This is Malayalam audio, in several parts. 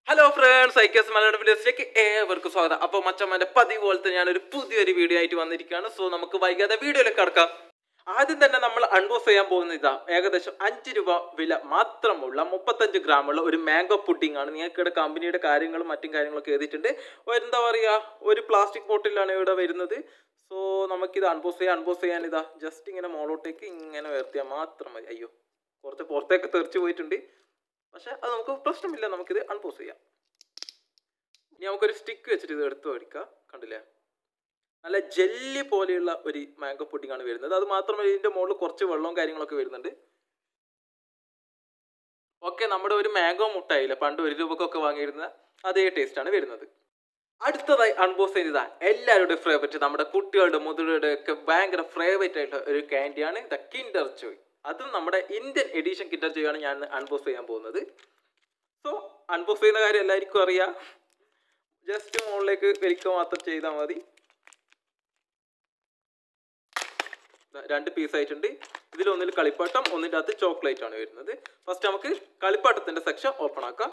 ഹലോ ഫ്രണ്ട്സ് ഐക്യസ് മലയാളം വീഡിയോസിലേക്ക് ഏവർക്കും സ്വാഗതം അപ്പോൾ മച്ചമ്മന്റെ പതിവ് പോലത്തെ ഞാനൊരു പുതിയൊരു വീഡിയോ ആയിട്ട് വന്നിരിക്കുകയാണ് സോ നമുക്ക് വൈകാതെ വീഡിയോയിലേക്ക് കടക്കാം ആദ്യം തന്നെ നമ്മൾ അൺബോക്സ് ചെയ്യാൻ പോകുന്ന ഇതാ ഏകദേശം അഞ്ച് രൂപ വില മാത്രമുള്ള മുപ്പത്തഞ്ച് ഗ്രാമുള്ള ഒരു മാംഗോ പുഡിംഗ് ആണ് നിങ്ങൾക്ക് ഇവിടെ കമ്പനിയുടെ കാര്യങ്ങളും മറ്റും കാര്യങ്ങളൊക്കെ എഴുതിയിട്ടുണ്ട് ഒരു എന്താ പറയുക ഒരു പ്ലാസ്റ്റിക് ബോട്ടിലാണ് ഇവിടെ വരുന്നത് സോ നമുക്കിത് അൺബോക്സ് ചെയ്യാൻ അൺബോക്സ് ചെയ്യാൻ ഇതാ ജസ്റ്റ് ഇങ്ങനെ മോളോട്ടേക്ക് ഇങ്ങനെ ഉയർത്തിയാൽ മാത്രം മതി അയ്യോ കുറച്ച് പുറത്തേക്ക് തെറിച്ച് പോയിട്ടുണ്ട് പക്ഷെ അത് നമുക്ക് പ്രശ്നമില്ല നമുക്കിത് അൺപോസ് ചെയ്യാം ഇനി നമുക്കൊരു സ്റ്റിക്ക് വെച്ചിട്ട് ഇത് എടുത്ത് മേടിക്കാം കണ്ടില്ലേ നല്ല ജെല്ലി പോലെയുള്ള ഒരു മാംഗോ പുഡിംഗ് ആണ് വരുന്നത് അത് മാത്രമല്ല ഇതിന്റെ മുകളിൽ കുറച്ച് വെള്ളവും കാര്യങ്ങളൊക്കെ വരുന്നുണ്ട് ഓക്കെ നമ്മുടെ ഒരു മാംഗോ മുട്ടായില്ല പണ്ട് ഒരു രൂപക്കൊക്കെ വാങ്ങിയിരുന്ന അതേ ടേസ്റ്റ് ആണ് വരുന്നത് അടുത്തതായി അൺബോക്സ് ചെയ്തതാ എല്ലാവരുടെയും ഫേവറേറ്റ് നമ്മുടെ കുട്ടികളുടെ മുതിരുടെ ഒക്കെ ഭയങ്കര ഫേവറേറ്റ് ആയിട്ടുള്ള ഒരു ക്യാൻഡിയാണ് ദ കിൻഡർ ചോയ് അതും നമ്മുടെ ഇന്ത്യൻ എഡീഷൻ കിൻഡർ ചോയ് ആണ് ഞാൻ അൺബോക്സ് ചെയ്യാൻ പോകുന്നത് സോ അൺബോക്സ് ചെയ്യുന്ന കാര്യം എല്ലാവർക്കും അറിയാം ജസ്റ്റ് മുകളിലേക്ക് വലിക്കുക മാത്രം ചെയ്താൽ മതി ദാ രണ്ട് പീസ് ആയിട്ടുണ്ട് ഇതിൽ ഒന്നിൽ കളിപ്പാട്ടം ഒന്നിൻ്റെ അകത്ത് ചോക്ലേറ്റ് ആണ് വരുന്നത് ഫസ്റ്റ് നമുക്ക് കളിപ്പാട്ടത്തിന്റെ സെക്ഷൻ ഓപ്പൺ ആക്കാം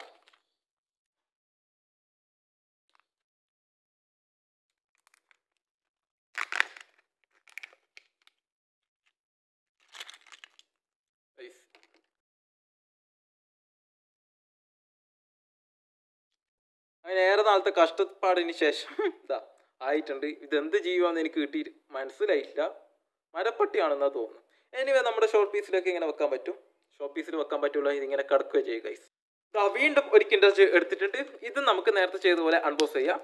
Nice. അങ്ങനെ ഏറെ നാളത്തെ കഷ്ടപ്പാടിന് ശേഷം ഇതാ ആയിട്ടുണ്ട് ഇതെന്ത് ചെയ്യുവാന്ന് എനിക്ക് കിട്ടി മനസ്സിലായില്ല മരപ്പട്ടിയാണെന്നാ തോന്നുന്നു എനിവേ നമ്മുടെ ഷോർട്ട് പീസിലൊക്കെ ഇങ്ങനെ വെക്കാൻ പറ്റും ഷോർട്ട് പീസിൽ വെക്കാൻ പറ്റുള്ള ഇതിങ്ങനെ കിടക്കുകയോ ചെയ്യുക ഗൈസ് ഇതാ വീണ്ടും ഒരു കിൻഡർ എടുത്തിട്ടുണ്ട് ഇത് നമുക്ക് നേരത്തെ ചെയ്ത പോലെ അൺബോക്സ് ചെയ്യാം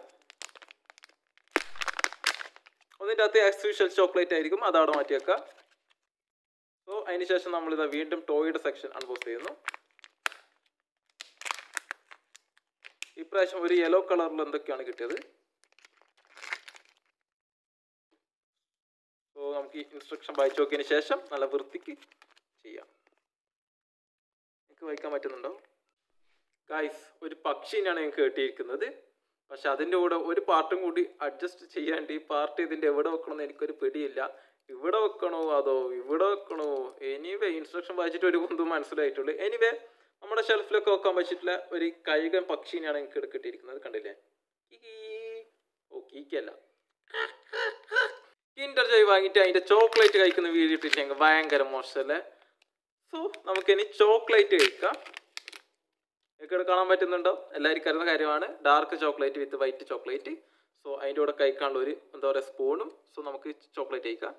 ഒന്നിൻ്റെ അകത്ത് ആസ് യൂഷ്വൽ ചോക്ലേറ്റ് ആയിരിക്കും അതവിടെ മാറ്റി വെക്കാം സോ അതിനുശേഷം നമ്മളിതാ വീണ്ടും ടോയുടെ സെക്ഷൻ അൺബോക്സ് ചെയ്യുന്നു ഇപ്രാവശ്യം ഒരു യെല്ലോ കളറിൽ എന്തൊക്കെയാണ് കിട്ടിയത് സോ നമുക്ക് ഈ ഇൻസ്ട്രക്ഷൻ വായിച്ചു നോക്കിയതിന് ശേഷം നല്ല വൃത്തിക്ക് ചെയ്യാം എനിക്ക് വായിക്കാൻ പറ്റുന്നുണ്ടോ ഗായ്സ് ഒരു പക്ഷീനാണ് ഞങ്ങൾക്ക് കേട്ടിരിക്കുന്നത് പക്ഷെ അതിൻ്റെ കൂടെ ഒരു പാർട്ടും കൂടി അഡ്ജസ്റ്റ് ചെയ്യാണ്ട് ഈ പാർട്ട് ഇതിൻ്റെ എവിടെ വെക്കണമെന്ന് എനിക്കൊരു പിടിയില്ല ഇവിടെ വെക്കണോ അതോ ഇവിടെ വെക്കണോ എനിവേ ഇൻസ്ട്രക്ഷൻ വായിച്ചിട്ട് ഒരു കുന്തും മനസ്സിലായിട്ടുള്ളൂ എനിവേ നമ്മുടെ ഷെൽഫിലൊക്കെ വെക്കാൻ വെച്ചിട്ടുള്ള ഒരു കഴുകൻ പക്ഷീനെയാണ് എനിക്ക് എടുക്കിട്ടിരിക്കുന്നത് കണ്ടില്ലേ കീ. ഓ കീക്കല്ല കിൻഡർ ജോയ് വാങ്ങിയിട്ട് അതിന്റെ ചോക്ലേറ്റ് കഴിക്കുന്ന വീഡിയോ ഇട്ടിട്ട് ഞങ്ങൾക്ക് ഭയങ്കര മോശമല്ലേ സോ നമുക്കിനി ചോക്ലേറ്റ് കഴിക്കാം നിങ്ങൾക്ക് കാണാൻ പറ്റുന്നുണ്ടോ എല്ലാവർക്കും അറിയുന്ന കാര്യമാണ് dark chocolate with white chocolate so അതിൻ്റെ കൂടെ കഴിക്കാനുള്ള ഒരു എന്താ പറയുക സ്പൂണും സോ നമുക്ക് ചോക്ലേറ്റ് കഴിക്കാം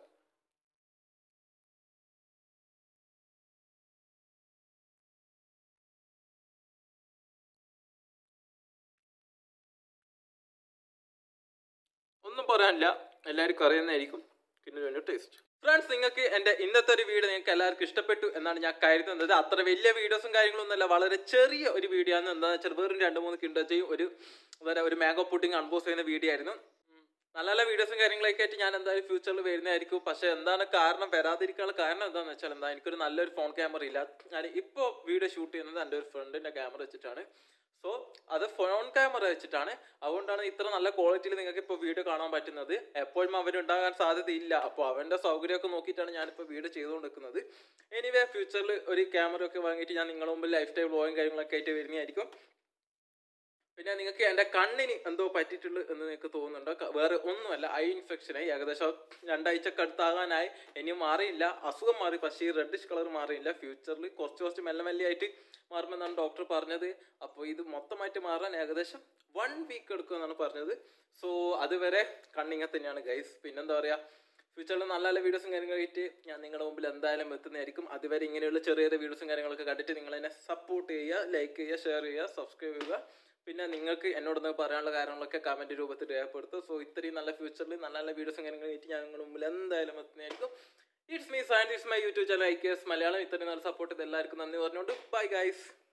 ഒന്നും പറയാനില്ല എല്ലാവർക്കും അറിയുന്നതായിരിക്കും പിന്നെ വേണ്ട ടേസ്റ്റ് ഫ്രണ്ട്സ് നിങ്ങൾക്ക് എൻ്റെ ഇന്നത്തെ ഒരു വീഡിയോ നിങ്ങൾക്ക് എല്ലാവർക്കും ഇഷ്ടപ്പെട്ടു എന്നാണ് ഞാൻ കരുതുന്നത് അത്ര വലിയ വീഡിയോസും കാര്യങ്ങളൊന്നും അല്ല വളരെ ചെറിയ ഒരു വീഡിയോ ആണ് എന്താണെന്ന് വെച്ചാൽ വെറും രണ്ട് മൂന്ന് കിണ്ടച്ചയും ഒരു എന്താ ഒരു മാംഗോ പുഡിംഗ് അൺബോക്സ് ചെയ്യുന്ന വീഡിയോ ആയിരുന്നു ഉം. നല്ല നല്ല വീഡിയോസും കാര്യങ്ങളൊക്കെ ആയിട്ട് ഞാൻ എന്തായാലും ഫ്യൂച്ചറിൽ വരുന്നതായിരിക്കും പക്ഷെ എന്താണ് കാരണം വരാതിരിക്കാനുള്ള കാരണം എന്താണെന്ന് വെച്ചാൽ എന്താ എനിക്കൊരു നല്ലൊരു ഫോൺ ക്യാമറ ഇല്ല ഞാൻ ഇപ്പോൾ വീഡിയോ ഷൂട്ട് ചെയ്യുന്നത് എൻ്റെ ഒരു ഫ്രണ്ടിൻ്റെ ക്യാമറ വെച്ചിട്ടാണ് സോ അത് ഫോൺ ക്യാമറ വെച്ചിട്ടാണ് അതുകൊണ്ടാണ് ഇത്ര നല്ല ക്വാളിറ്റിയിൽ നിങ്ങൾക്ക് ഇപ്പോൾ വീഡിയോ കാണാൻ പറ്റുന്നത് എപ്പോഴും അവനുണ്ടാകാൻ സാധ്യതയില്ല അപ്പോൾ അവൻ്റെ സൗകര്യമൊക്കെ നോക്കിയിട്ടാണ് ഞാനിപ്പോൾ വീഡിയോ ചെയ്തുകൊണ്ടിരിക്കുന്നത് എനിവേ ഫ്യൂച്ചറിൽ ഒരു ക്യാമറ ഒക്കെ വാങ്ങിയിട്ട് ഞാൻ നിങ്ങളുടെ മുമ്പിൽ ലൈഫ് ടൈം വ്ളോഗും കാര്യങ്ങളൊക്കെ ആയിട്ട് വരുന്നതായിരിക്കും പിന്നെ നിങ്ങൾക്ക് എൻ്റെ കണ്ണിന് എന്തോ പറ്റിയിട്ടുള്ളൂ എന്ന് നിങ്ങൾക്ക് തോന്നുന്നുണ്ടോ ക- വേറെ ഒന്നുമല്ല ഐ ഇൻഫെക്ഷനായി ഏകദേശം രണ്ടാഴ്ചക്ക് അടുത്താകാനായി ഇനിയും മാറിയില്ല അസുഖം മാറി പക്ഷേ ഈ റെഡിഷ് കളർ മാറിയില്ല ഫ്യൂച്ചറിൽ കുറച്ച് കുറച്ച് മെല്ലെ മെല്ലെ ആയിട്ട് മാറുമെന്നാണ് ഡോക്ടർ പറഞ്ഞത് അപ്പോൾ ഇത് മൊത്തമായിട്ട് മാറാൻ ഏകദേശം വൺ വീക്ക് എടുക്കുമെന്നാണ് പറഞ്ഞത് സോ അതുവരെ കണ്ണിങ്ങനെ തന്നെയാണ് ഗൈസ് പിന്നെന്താ പറയുക ഫ്യൂച്ചറിൽ നല്ല നല്ല വീഡിയോസും കാര്യങ്ങളായിട്ട് ഞാൻ നിങ്ങളുടെ മുമ്പിൽ എന്തായാലും എത്തുന്നതായിരിക്കും അതുവരെ ഇങ്ങനെയുള്ള ചെറിയ ചെറിയ വീഡിയോസും കാര്യങ്ങളൊക്കെ കണ്ടിട്ട് നിങ്ങൾ എന്നെ സപ്പോർട്ട് ചെയ്യുക ലൈക്ക് ചെയ്യുക ഷെയർ ചെയ്യുക സബ്സ്ക്രൈബ് ചെയ്യുക പിന്നെ നിങ്ങൾക്ക് എന്നോട് പറയാനുള്ള കാര്യങ്ങളൊക്കെ കമൻറ്റ് രൂപത്തിൽ രേഖപ്പെടുത്തുക സോ ഇത്രയും നല്ല ഫ്യൂച്ചറിൽ നല്ല നല്ല വീഡിയോസും കാര്യങ്ങളായിട്ട് ഞാൻ നിങ്ങളുടെ മുമ്പിൽ എന്തായാലും എത്തുന്നതായിരിക്കും ഇറ്റ്സ് മീ സാൻഡ് it's my YouTube channel I K S Malayalam ഇത്രയും നല്ല സപ്പോർട്ട് ചെയ്ത് എല്ലാവർക്കും നന്ദി പറഞ്ഞുകൊണ്ട് ബൈ ഗൈസ്